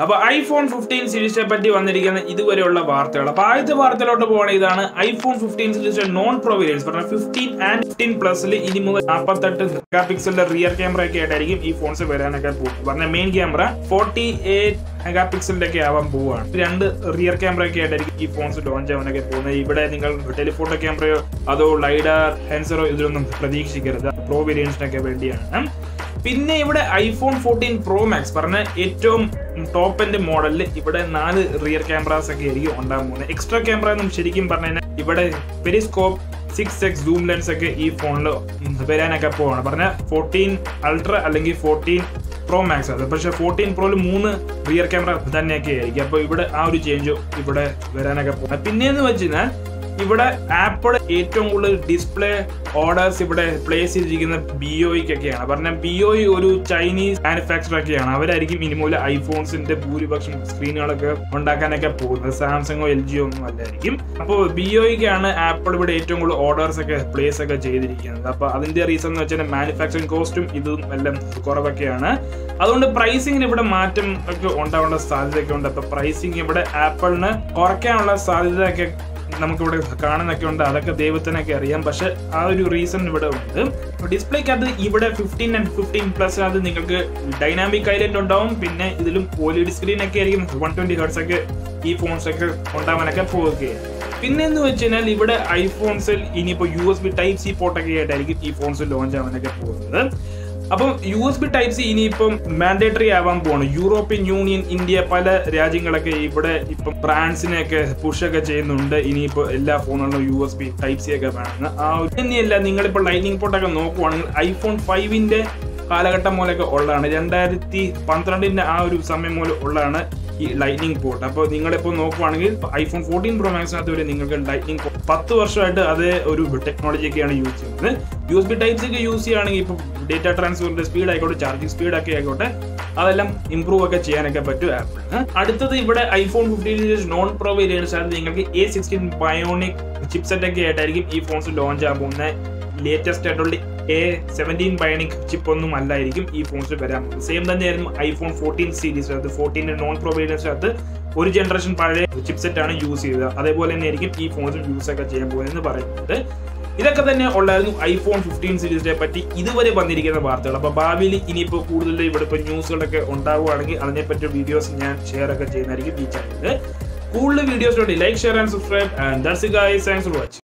അപ്പൊ iPhone fifteen സീരീസിനെ പറ്റി വന്നിരിക്കുന്ന ഇതുവരെയുള്ള വാർത്തകൾ അപ്പൊ ആദ്യത്തെ വാർത്തയിലോട്ട് പോകണ ഇതാണ് ഐഫോൺ ഫിഫ്റ്റീൻ സീരീസിന്റെ നോൺ പ്രോ വേരിയൻസ് പറഞ്ഞ ഫിഫ്റ്റീൻ ആൻഡ് ഫിഫ്റ്റീൻ പ്ലസിൽ ഇനി മുതൽ നാൽപ്പത്തെട്ട് മെഗാ പിക്സലിന്റെ റിയർ ക്യാമറ ഒക്കെ ആയിട്ടായിരിക്കും ഈ ഫോൺസ് വരാനൊക്കെ പോകും പറഞ്ഞ main camera forty eight mega പിക്സലിന്റെ ഒക്കെ ആവാൻ പോവുകയാണ് രണ്ട് റിയർ ക്യാമറ ഒക്കെ ആയിട്ടായിരിക്കും ഈ ഫോൺസ് ലോഞ്ച് ആവാനൊക്കെ പോകുന്നത് ഇവിടെ നിങ്ങൾ ടെലിഫോട്ടോ ക്യാമറയോ അതോ ലൈഡാർ ഹെൻസറോ ഇതിലൊന്നും പ്രതീക്ഷിക്കരുത് പ്രോ വേരിയൻസിനൊക്കെ വേണ്ടിയാണ് പിന്നെ ഇവിടെ ഐഫോൺ ഫോർട്ടീൻ പ്രോ മാക്സ് പറഞ്ഞ ഏറ്റവും ടോപ്പ് എൻഡ് മോഡലിൽ ഇവിടെ നാല് റിയർ ക്യാമറാസ് ഒക്കെ ആയിരിക്കും ഉണ്ടാകാൻ പോകുന്നത് എക്സ്ട്രാ ക്യാമറ എന്നും ശരിക്കും പറഞ്ഞു കഴിഞ്ഞാൽ ഇവിടെ periscope six X zoom lens ഒക്കെ ഈ ഫോണിൽ വരാനൊക്കെ പോവാണ് പറഞ്ഞ ഫോർട്ടീൻ അൾട്ര അല്ലെങ്കിൽ ഫോർട്ടീൻ പ്രോ മാക്സ് അത് പക്ഷെ ഫോർട്ടീൻ പ്രോയിൽ മൂന്ന് റിയർ ക്യാമറ തന്നെയൊക്കെ ആയിരിക്കും അപ്പോൾ ഇവിടെ ആ ഒരു ചേഞ്ച് ഇവിടെ വരാനൊക്കെ പോകുന്നത് പിന്നെയെന്ന് വെച്ച് കഴിഞ്ഞാൽ ഇവിടെ ആപ്പിൾ ഏറ്റവും കൂടുതൽ ഡിസ്പ്ലേ ഓർഡേഴ്സ് ഇവിടെ പ്ലേസ് ചെയ്തിരിക്കുന്ന ബി ഒക്കെയാണ് പറഞ്ഞാൽ ബി ഒ ഒരു ചൈനീസ് മാനുഫാക്ചർ ഒക്കെയാണ് അവരായിരിക്കും ഇനി മുതൽ ഐഫോൺസിന്റെ ഭൂരിപക്ഷം സ്ക്രീനുകളൊക്കെ ഉണ്ടാക്കാനൊക്കെ പോകുന്നത് സാംസങ്ങോ എൽ ജിയോ ഒന്നും അല്ലായിരിക്കും അപ്പോൾ ബി ഒക്കാണ് ആപ്പിൾ ഇവിടെ ഏറ്റവും കൂടുതൽ ഓർഡേഴ്സ് ഒക്കെ പ്ലേസ് ഒക്കെ ചെയ്തിരിക്കുന്നത് അപ്പൊ അതിന്റെ റീസൺ എന്ന് വെച്ചാൽ മാനുഫാക്ചറിങ് കോസ്റ്റും ഇതും എല്ലാം കുറവൊക്കെയാണ് അതുകൊണ്ട് പ്രൈസിങ്ങിന് ഇവിടെ മാറ്റം ഒക്കെ ഉണ്ടാവേണ്ട സാധ്യതയൊക്കെ ഉണ്ട് അപ്പൊ പ്രൈസിങ് ഇവിടെ ആപ്പിളിന് കുറയ്ക്കാനുള്ള സാധ്യതയൊക്കെ നമുക്കിവിടെ കാണുന്നൊക്കെ ഉണ്ട് അതൊക്കെ ദൈവത്തിനൊക്കെ അറിയാം പക്ഷെ ആ ഒരു റീസൺ ഇവിടെ ഉണ്ട് ഡിസ്പ്ലേക്ക് അത് ഇവിടെ ഫിഫ്റ്റീൻ ആൻഡ് ഫിഫ്റ്റീൻ പ്ലസ് അത് നിങ്ങൾക്ക് ഡൈനാമിക് ഐലൻഡ് ഉണ്ടാവും പിന്നെ ഇതിലും ഓലിഡ് സ്ക്രീൻ ഒക്കെ ആയിരിക്കും വൺ ട്വന്റി ഹേർട്സ് ഒക്കെ ഈ ഫോൺസ് ഒക്കെ ഉണ്ടാവാനൊക്കെ പോവുകയാണ് പിന്നെ എന്ന് വെച്ച് കഴിഞ്ഞാൽ ഇവിടെ ഐഫോൺസിൽ ഇനിയിപ്പോൾ U S B type C പോർട്ടൊക്കെ ആയിട്ടായിരിക്കും ഈ ഫോൺസ് ലോഞ്ച് ആവാനൊക്കെ പോകുന്നത് അപ്പം U S B type C ഇനിയിപ്പം മാൻഡേറ്ററി ആവാൻ പോവാണ് യൂറോപ്യൻ യൂണിയൻ ഇന്ത്യ പല രാജ്യങ്ങളൊക്കെ ഇവിടെ ഇപ്പം ഫ്രാൻസിനെയൊക്കെ പുഷൊക്കെ ചെയ്യുന്നുണ്ട് ഇനിയിപ്പോൾ എല്ലാ ഫോണുകളിലും U S B type C ഒക്കെ വേണമെന്ന് ആ ഒരു തന്നെയല്ല നിങ്ങളിപ്പോൾ ലൈനിങ് പോർട്ടൊക്കെ നോക്കുവാണെങ്കിൽ ഐഫോൺ ഫൈവിന്റെ കാലഘട്ടം മൂലമൊക്കെ ഉള്ളതാണ് രണ്ടായിരത്തി പന്ത്രണ്ടിന്റെ ആ ഒരു സമയം മൂലം ഉള്ളതാണ് ഈ ലൈറ്റിംഗ് പോർട്ട് അപ്പോൾ നിങ്ങളിപ്പോൾ നോക്കുവാണെങ്കിൽ ഐഫോൺ ഫോർട്ടീൻ പ്രോ മാക്സിനകത്ത് വരെ നിങ്ങൾക്ക് ലൈറ്റിംഗ് പോർട്ട് പത്ത് വർഷമായിട്ട് അതേ ഒരു ടെക്നോളജി ഒക്കെയാണ് യൂസ് ചെയ്യുന്നത് യു എസ് ബി ടൈപ്സ് ഒക്കെ യൂസ് ചെയ്യുകയാണെങ്കിൽ ഇപ്പോൾ ഡേറ്റ ട്രാൻസ്ഫറിന്റെ സ്പീഡ് ആയിക്കോട്ടെ ചാർജിങ് സ്പീഡ് ഒക്കെ ആയിക്കോട്ടെ അതെല്ലാം ഇംപ്രൂവ് ഒക്കെ ചെയ്യാനൊക്കെ പറ്റും ആപ്പിളിന് അടുത്തത് ഇവിടെ iPhone fifteen non pro variants ആണ് നിങ്ങൾക്ക് എ സിക്സ്റ്റീൻ ബയോണിക് ചിപ്സെറ്റ് ഒക്കെ ആയിട്ടായിരിക്കും ഈ ഫോൺസ് ലോഞ്ച് ആകാൻ പോകുന്നത് ലേറ്റസ്റ്റ് ആയിട്ടുള്ള എ സെവൻറ്റീൻ ബയോണിക് ചിപ്പ് ഒന്നും അല്ലായിരിക്കും ഈ ഫോൺസിൽ വരാൻ പോകുന്നത് സെയിം തന്നെയായിരുന്നു ഐഫോൺ ഫോർട്ടീൻ സീരീസ് അത് ഫോർട്ടീൻ്റെ നോൺ പ്രോ വേരിയൻസിനകത്ത് ഒരു ജനറേഷൻ പഴയ ചിപ്സെറ്റ് ആണ് യൂസ് ചെയ്തത് അതേപോലെ തന്നെ ആയിരിക്കും ഈ ഫോൺസിൽ യൂസ് ഒക്കെ ചെയ്യാൻ പോകുന്നതെന്ന് പറയുന്നത് ഇതൊക്കെ തന്നെ ഉള്ളായിരുന്നു ഐഫോൺ ഫിഫ്റ്റീൻ സീരീസിനെ പറ്റി ഇതുവരെ വന്നിരിക്കുന്ന വാർത്തകൾ അപ്പൊ ഭാവിയിൽ ഇനിയിപ്പോൾ കൂടുതൽ ഇവിടെ ഇപ്പോൾ ന്യൂസുകളൊക്കെ ഉണ്ടാവുകയാണെങ്കിൽ അതിനെപ്പറ്റി വീഡിയോസ് ഞാൻ ഷെയർ ഒക്കെ ചെയ്യുന്നതായിരിക്കും ഈ ചാനലിൽ കൂടുതൽ videos like share and subscribe and that's guys thanks for watching